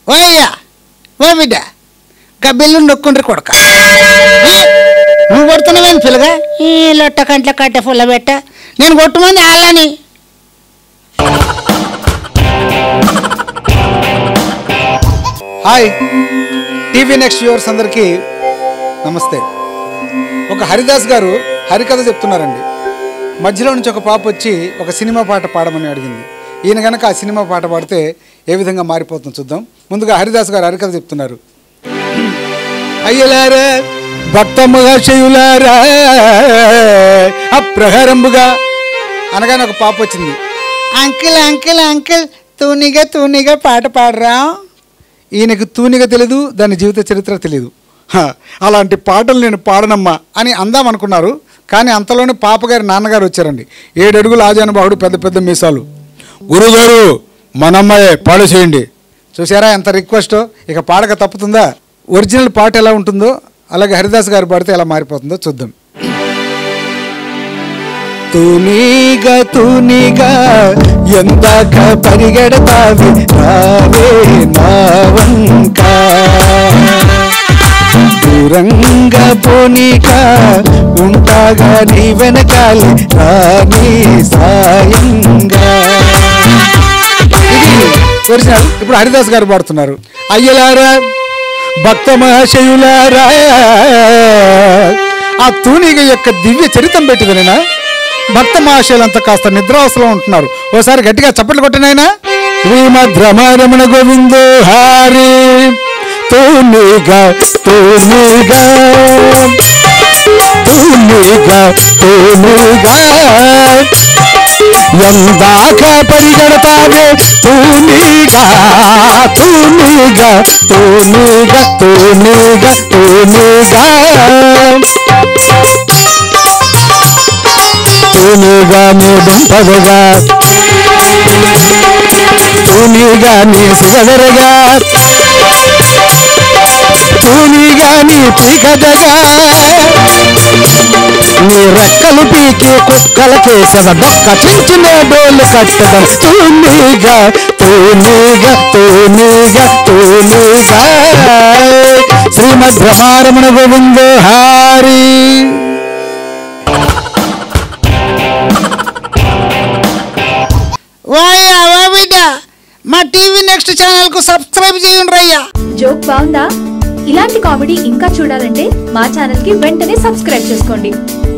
ఓయ్యా ఓ బిడ్డ గా బిల్లు నొక్కుండ్రి కొడక ఏ, నువ్వు కొడుతున్నావేం పిల్లగా ఈ లొట్ట కంట్ల కట్టె ఫుల్ల పెట్ట నేను కొట్టుమంది వాళ్ళని హాయ్ టీవీ నెక్స్ట్ వ్యూవర్స్ అందరికీ నమస్తే ఒక హరిదాస్ గారు హరికథ చెప్తున్నారండి మధ్యలో నుంచి ఒక పాప వచ్చి ఒక సినిమా పాట పాడమని అడిగింది ఈయన గనక ఆ సినిమా పాట పాడితే ఏ విధంగా మారిపోతుందో చూద్దాం ముందుగా హరిదాస్ గారు హరికథ చెప్తున్నారు అయ్యలారా భక్త మహాశయులారా అప్రహరంబుగా అనగానే ఒక పాప వచ్చింది అంకిల్ అంకిల్ అంకిల్ తూనిగా తూనిగా పాట పాడరా ఈయనకు తూనిగా తెలీదు దాని జీవిత చరిత్ర తెలియదు హ, అలాంటి పాటలు నేను పాడనమ్మా అని అందాం అనుకున్నారు కానీ అంతలోనే పాపగారి నాన్నగారు వచ్చారండి ఏడు అడుగుల ఆజానుబాహుడు పెద్ద పెద్ద మీసాలు గురుగారు మనమ్మాయే పాడేసేయండి చూసారా ఎంత రిక్వెస్ట్ ఇక పాడక తప్పుతుందా ఒరిజినల్ పాట ఎలా ఉంటుందో అలాగే హరిదాస్ గారు పాడితే ఎలా మారిపోతుందో చూద్దాం తూనీగా తూనీగా ఎందాక పరిగెడతావి రావే నావంక దూరంగా పోనీక ఉంటాగా నీ వెనకాలి రాని సాయంగా ఇది ఒరిజినల్ ఇప్పుడు హరిదాస్ గారు పాడుతున్నారు అయ్యలారా భక్త మహాశయులారా ఆ తూనిగ యొక్క దివ్య చరితం పెట్టి విననా భక్త మహాశయులంతా కాస్త నిద్రావస్థలో ఉంటున్నారు ఓసారి గట్టిగా చప్పట్లు కొట్టినైనా శ్రీమద్రమణ గోవిందో హారి తూనిగా తూనిగా తూనిగా తూనిగా ఎందాక పరిగెడతావే తూనీగా తూనీగా తూనీగా తూనీగా తూనీగా తూనీగా నీ దుంపదుగా తూనీగా నీ సిగదరగా తూనీగా నీ పీకదగా నీ రెక్కలు పీకి కుక్కల కేసవ డొక్క చించిన డోలు కట్టడం తూనీగా తూనీగా తూనీగా తూనీగా శ్రీమద్ రమారమణ గోవింద హారి ఓయ్యా ఓ బిడ్డ మా టీవీ నెక్స్ట్ ఛానల్కు సబ్స్క్రైబ్ చేయండి అయ్యా జోక్ బాగుందా ఇలాంటి కామెడీ ఇంకా చూడాలంటే మా ఛానల్ కి వెంటనే సబ్స్క్రైబ్ చేసుకోండి